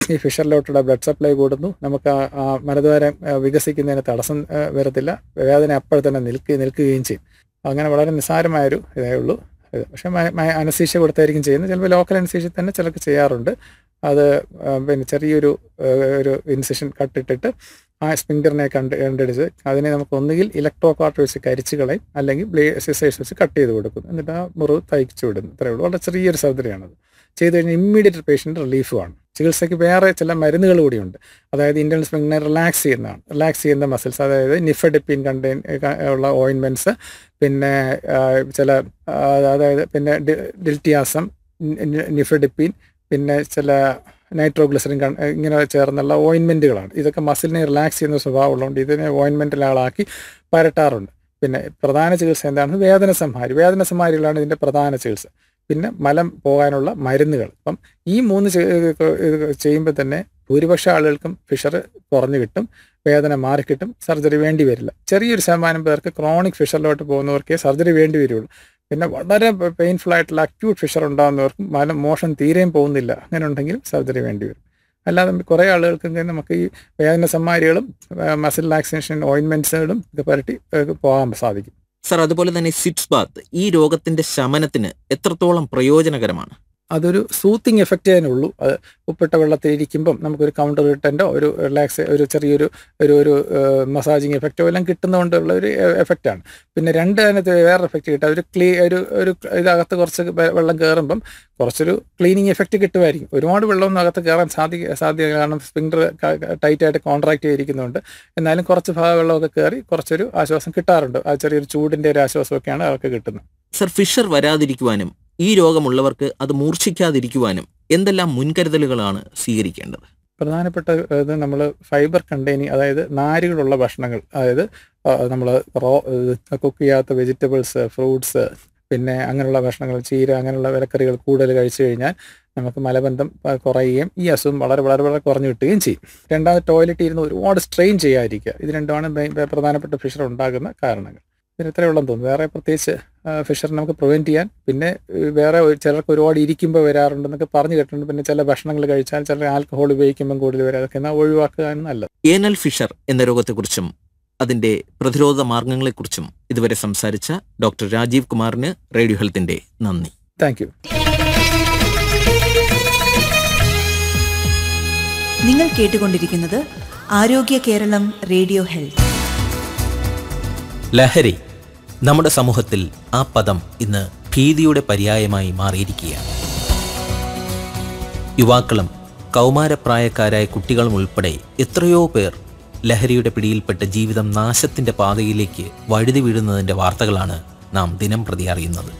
ഈ ഫിഷറിലോട്ടുള്ള blood supply കൂടുന്നു നമുക്ക് ആ ആ മലദ്വാരം ആ, വികസിക്കുന്നതിന് തടസ്സം ആ, വരത്തില്ല വേദന അപ്പോൾ തന്നെ നിൽക്കുക നിൽക്കുകയും ചെയ്യും അങ്ങനെ വളരെ നിസ്സാരമായൊരു ഇതേ ഉള്ളൂ ഇത് പക്ഷേ അനസീഷ്യ കൊടുത്തായിരിക്കും ചെയ്യുന്നത് ചിലപ്പോൾ ലോക്കൽ അനസീഷ്യ തന്നെ ചിലർക്ക് ചെയ്യാറുണ്ട് അത് ആ, പിന്നെ ചെറിയൊരു ആ, ഒരു ഇൻസിഷൻ കട്ടിട്ടിട്ട് ആ സ്പിങ്കറിനെ കണ്ട് കണ്ടടിച്ച് അതിനെ നമുക്ക് ഒന്നുകിൽ ഇലക്ട്രോ കാർട്ട് വെച്ച് കരിച്ച് കളയും അല്ലെങ്കിൽ ബ്ലേ സിസേഴ്സ് വെച്ച് കട്ട് ചെയ്ത് കൊടുക്കും എന്നിട്ട് ആ മുറിവ് തയ്ച്ചു വിടുന്നു ഇത്രയേ ഉള്ളൂ വളരെ ചെറിയൊരു സർജറിയാണത് ചെയ്ത് കഴിഞ്ഞാൽ ഇമ്മീഡിയറ്റ് പേഷ്യൻ്റ് റിലീഫുമാണ് ചികിത്സയ്ക്ക് വേറെ ചില മരുന്നുകൾ കൂടിയുണ്ട് അതായത് ഇന്റേണൽ സ്പ്രിങ്ങിനെ റിലാക്സ് ചെയ്യുന്നതാണ് റിലാക്സ് ചെയ്യുന്ന മസിൽസ് അതായത് നിഫഡിപ്പിൻ കണ്ടെയ്ൻ ഉള്ള ഓയിൻമെൻറ്റ്സ് പിന്നെ ആ, ചില ആ, അതായത് പിന്നെ ഡി- ഡിൽറ്റിയാസം നിഫഡിപ്പിൻ പിന്നെ ചില നൈട്രോഗ്ലിസറിൻ കൺ ഇങ്ങനെ ചേർന്നുള്ള ഓയിൻമെൻറ്റുകളാണ് ഇതൊക്കെ മസിലിനെ റിലാക്സ് ചെയ്യുന്ന സ്വഭാവമുള്ളതുകൊണ്ട് ഇതിനെ ഓയിൻമെൻറ്റിലാളാക്കി പരട്ടാറുണ്ട് പിന്നെ പ്രധാന ചികിത്സ എന്താണ് വേദന സംഹാരി വേദന സംഹാരികളാണ് ഇതിൻ്റെ പ്രധാന ചികിത്സ പിന്നെ മലം പോകാനുള്ള മരുന്നുകൾ അപ്പം ഈ മൂന്ന് ചെയ്യുമ്പോൾ തന്നെ ഭൂരിപക്ഷ ആളുകൾക്കും ഫിഷർ കുറഞ്ഞു കിട്ടും വേദന മാറിക്കിട്ടും സർജറി വേണ്ടി വരില്ല ചെറിയൊരു ശതമാനം പേർക്ക് ക്രോണിക് ഫിഷറിലോട്ട് പോകുന്നവർക്കേ സർജറി വേണ്ടി വരുള്ളൂ പിന്നെ വളരെ പെയിൻഫുൾ ആയിട്ടുള്ള അക്യൂട്ട് ഫിഷർ ഉണ്ടാകുന്നവർക്കും മലം മോഷൻ തീരെയും പോകുന്നില്ല അങ്ങനെ ഉണ്ടെങ്കിലും സർജറി വേണ്ടി വരും അല്ലാതെ കുറേ ആളുകൾക്ക് ഇങ്ങനെ നമുക്ക് ഈ വേദന സമ്മാരികളും മസിൽ റിലാക്സേഷൻ ഓയിൻമെൻറ്റ്സുകളും ഒക്കെ പുരട്ടി ഏഹ് പോകാൻ സാധിക്കും സർ അതുപോലെ തന്നെ സിറ്റ്സ് ബാത്ത് ഈ രോഗത്തിന്റെ ശമനത്തിന് എത്രത്തോളം പ്രയോജനകരമാണ് അതൊരു സൂത്തിങ് എഫക്റ്റ് അതിനുള്ളൂ അത് ഉപ്പിട്ട വെള്ളത്തിൽ ഇരിക്കുമ്പം നമുക്കൊരു കൗണ്ടർ റിട്ടൻറ്റോ ഒരു റിലാക്സ് ഒരു ചെറിയൊരു ഒരു ഒരു മസാജിങ് എഫക്റ്റോ എല്ലാം കിട്ടുന്നതുകൊണ്ടുള്ള ഒരു എഫക്റ്റാണ് പിന്നെ രണ്ട് അതിനകത്ത് വേറെ എഫക്റ്റ് കിട്ടുക ഒരു ക്ലീ ഒരു ഒരു ഇതകത്ത് കുറച്ച് വെ- വെള്ളം കയറുമ്പം കുറച്ചൊരു ക്ലീനിങ് എഫക്റ്റ് കിട്ടുമായിരിക്കും ഒരുപാട് വെള്ളമൊന്നും അകത്ത് കയറാൻ സാധിക്ക സാധ്യത കാരണം സ്പിങ്കർ ടൈറ്റായിട്ട് കോൺട്രാക്ട് ചെയ്തിരിക്കുന്നുണ്ട് എന്നാലും കുറച്ച് ഭാഗം വെള്ളമൊക്കെ കയറി കുറച്ചൊരു ആശ്വാസം കിട്ടാറുണ്ട് ആ ചെറിയൊരു ചൂടിൻ്റെ ഒരു ആശ്വാസമൊക്കെയാണ് അവർക്ക് കിട്ടുന്നത് സർ ഫിഷർ വരാതിരിക്കുവാനും ഈ രോഗമുള്ളവർക്ക് അത് മൂർച്ഛിക്കാതിരിക്കുവാനും എന്തെല്ലാം മുൻകരുതലുകളാണ് സ്വീകരിക്കേണ്ടത് പ്രധാനപ്പെട്ട ഇത് നമ്മൾ ഫൈബർ കണ്ടെയ്നിങ് അതായത് നാരുകളുള്ള ഭക്ഷണങ്ങൾ അതായത് നമ്മൾ റോ കുക്ക് ചെയ്യാത്ത വെജിറ്റബിൾസ് ഫ്രൂട്ട്സ് പിന്നെ അങ്ങനെയുള്ള ഭക്ഷണങ്ങൾ ചീര അങ്ങനെയുള്ള വിലക്കറികൾ കൂടുതൽ കഴിച്ചു കഴിഞ്ഞാൽ നമുക്ക് മലബന്ധം ആ, കുറയുകയും ഈ അസുഖം വളരെ വളരെ വളരെ കുറഞ്ഞു കിട്ടുകയും ചെയ്യും രണ്ടാമത് ടോയ്ലറ്റിൽ ഇരുന്ന് ഒരുപാട് സ്ട്രെയിൻ ചെയ്യാതിരിക്കുക ഇത് രണ്ടുമാണ് മെയിൻ- പ്രധാനപ്പെട്ട ഫിഷർ ഉണ്ടാകുന്ന കാരണങ്ങൾ പിന്നെ ഇത്രയേ ഉള്ളെന്ന് തോന്നുന്നു വേറെ പ്രത്യേകിച്ച് ഫിഷർ നമുക്ക് പ്രിവെൻറ്റ് ചെയ്യാൻ പിന്നെ ഏഹ്, വേറെ ഒരു- ചിലർക്ക് ഒരുപാട് ഇരിക്കുമ്പോൾ വരാറുണ്ടെന്നൊക്കെ പറഞ്ഞു കേട്ടിട്ടുണ്ട് പിന്നെ ചില ഭക്ഷണങ്ങൾ കഴിച്ചാൽ ചില ആൽക്കഹോൾ ഉപയോഗിക്കുമ്പോൾ കൂടുതൽ വരാം അതൊക്കെ എന്നാൽ ഒഴിവാക്കുകയാണ് നല്ലത് ഏനൽ ഫിഷർ എന്ന രോഗത്തെക്കുറിച്ചും അതിന്റെ പ്രതിരോധ മാർഗങ്ങളെക്കുറിച്ചും ഇതുവരെ സംസാരിച്ച ഡോക്ടർ രാജീവ് കുമാറിന് റേഡിയോ ഹെൽത്തിന്റെ നന്ദി താങ്ക് യു നിങ്ങൾ കേട്ടുകൊണ്ടിരിക്കുന്നത് ആരോഗ്യ കേരളം റേഡിയോ ഹെൽത്ത് ലഹരി നമ്മുടെ സമൂഹത്തിൽ ആ പദം ഇന്ന് ഭീതിയുടെ പര്യായമായി മാറിയിരിക്കുകയാണ് യുവാക്കളും കൗമാരപ്രായക്കാരായ കുട്ടികളും ഉൾപ്പെടെ എത്രയോ പേർ ലഹരിയുടെ പിടിയിൽപ്പെട്ട് ജീവിതം നാശത്തിന്റെ പാതയിലേക്ക് വഴുതി വീഴുന്നതിന്റെ വാർത്തകളാണ് നാം ദിനം പ്രതി അറിയുന്നത്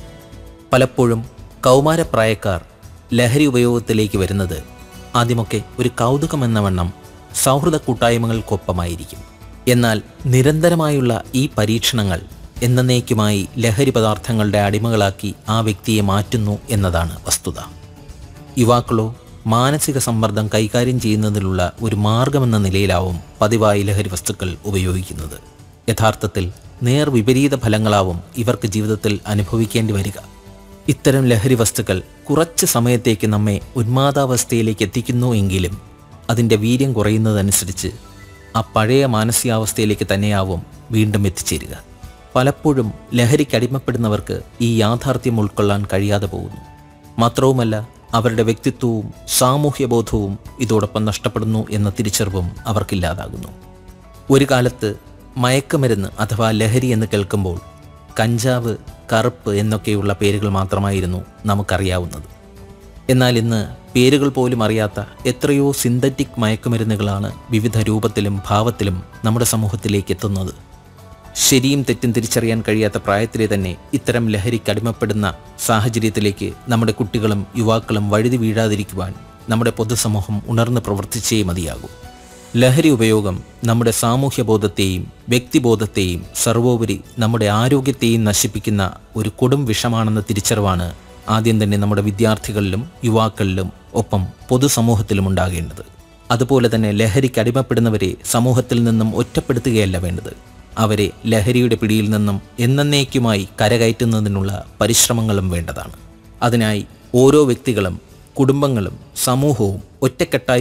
പലപ്പോഴും കൗമാരപ്രായക്കാർ ലഹരി ഉപയോഗത്തിലേക്ക് വരുന്നത് ആദ്യമൊക്കെ ഒരു കൗതുകമെന്ന വണ്ണം സൗഹൃദ കൂട്ടായ്മകൾക്കൊപ്പമായിരിക്കും എന്നാൽ നിരന്തരമായുള്ള ഈ പരീക്ഷണങ്ങൾ എന്നേക്കുമായി ലഹരി പദാർത്ഥങ്ങളുടെ അടിമകളാക്കി ആ വ്യക്തിയെ മാറ്റുന്നു എന്നതാണ് വസ്തുത യുവാക്കളോ മാനസിക സമ്മർദ്ദം കൈകാര്യം ചെയ്യുന്നതിനുള്ള ഒരു മാർഗമെന്ന നിലയിലാവും പതിവായി ലഹരി വസ്തുക്കൾ ഉപയോഗിക്കുന്നത് യഥാർത്ഥത്തിൽ നേർ വിപരീത ഫലങ്ങളാവും ഇവർക്ക് ജീവിതത്തിൽ അനുഭവിക്കേണ്ടി വരിക ഇത്തരം ലഹരി വസ്തുക്കൾ കുറച്ച് സമയത്തേക്ക് നമ്മെ ഉന്മാദാവസ്ഥയിലേക്ക് എത്തിക്കുന്നു എങ്കിലും അതിൻ്റെ വീര്യം കുറയുന്നതനുസരിച്ച് ആ പഴയ മാനസികാവസ്ഥയിലേക്ക് തന്നെയാവും വീണ്ടും എത്തിച്ചേരുക പലപ്പോഴും ലഹരിക്കടിമപ്പെടുന്നവർക്ക് ഈ യാഥാർത്ഥ്യം ഉൾക്കൊള്ളാൻ കഴിയാതെ പോകുന്നു മാത്രവുമല്ല അവരുടെ വ്യക്തിത്വവും സാമൂഹ്യബോധവും ഇതോടൊപ്പം നഷ്ടപ്പെടുന്നു എന്ന തിരിച്ചറിവും അവർക്കില്ലാതാകുന്നു ഒരു കാലത്ത് മയക്കുമരുന്ന് അഥവാ ലഹരി എന്ന് കേൾക്കുമ്പോൾ കഞ്ചാവ് കറുപ്പ് എന്നൊക്കെയുള്ള പേരുകൾ മാത്രമായിരുന്നു നമുക്കറിയാവുന്നത് എന്നാൽ ഇന്ന് പേരുകൾ പോലും അറിയാത്ത എത്രയോ സിന്തറ്റിക് മയക്കുമരുന്നുകളാണ് വിവിധ രൂപത്തിലും ഭാവത്തിലും നമ്മുടെ സമൂഹത്തിലേക്ക് എത്തുന്നത് ശരിയും തെറ്റും തിരിച്ചറിയാൻ കഴിയാത്ത പ്രായത്തിലെ തന്നെ ഇത്തരം ലഹരിക്ക് അടിമപ്പെടുന്ന സാഹചര്യത്തിലേക്ക് നമ്മുടെ കുട്ടികളും യുവാക്കളും വഴുതി വീഴാതിരിക്കുവാൻ നമ്മുടെ പൊതുസമൂഹം ഉണർന്ന് പ്രവർത്തിച്ചേ മതിയാകൂ ലഹരി ഉപയോഗം നമ്മുടെ സാമൂഹ്യബോധത്തെയും വ്യക്തിബോധത്തെയും സർവോപരി നമ്മുടെ ആരോഗ്യത്തെയും നശിപ്പിക്കുന്ന ഒരു കൊടും വിഷമാണെന്ന തിരിച്ചറിവാണ് ആദ്യം തന്നെ നമ്മുടെ വിദ്യാർത്ഥികളിലും യുവാക്കളിലും ഒപ്പം പൊതുസമൂഹത്തിലും ഉണ്ടാകേണ്ടത് അതുപോലെ തന്നെ ലഹരിക്ക് അടിമപ്പെടുന്നവരെ സമൂഹത്തിൽ നിന്നും ഒറ്റപ്പെടുത്തുകയല്ല വേണ്ടത് അവരെ ലഹരിയുടെ പിടിയിൽ നിന്നും എന്നേക്കുമായി കരകയറ്റുന്നതിനുള്ള പരിശ്രമങ്ങളും വേണ്ടതാണ് അതിനായി ഓരോ വ്യക്തികളും കുടുംബങ്ങളും സമൂഹവും ഒറ്റക്കെട്ടായി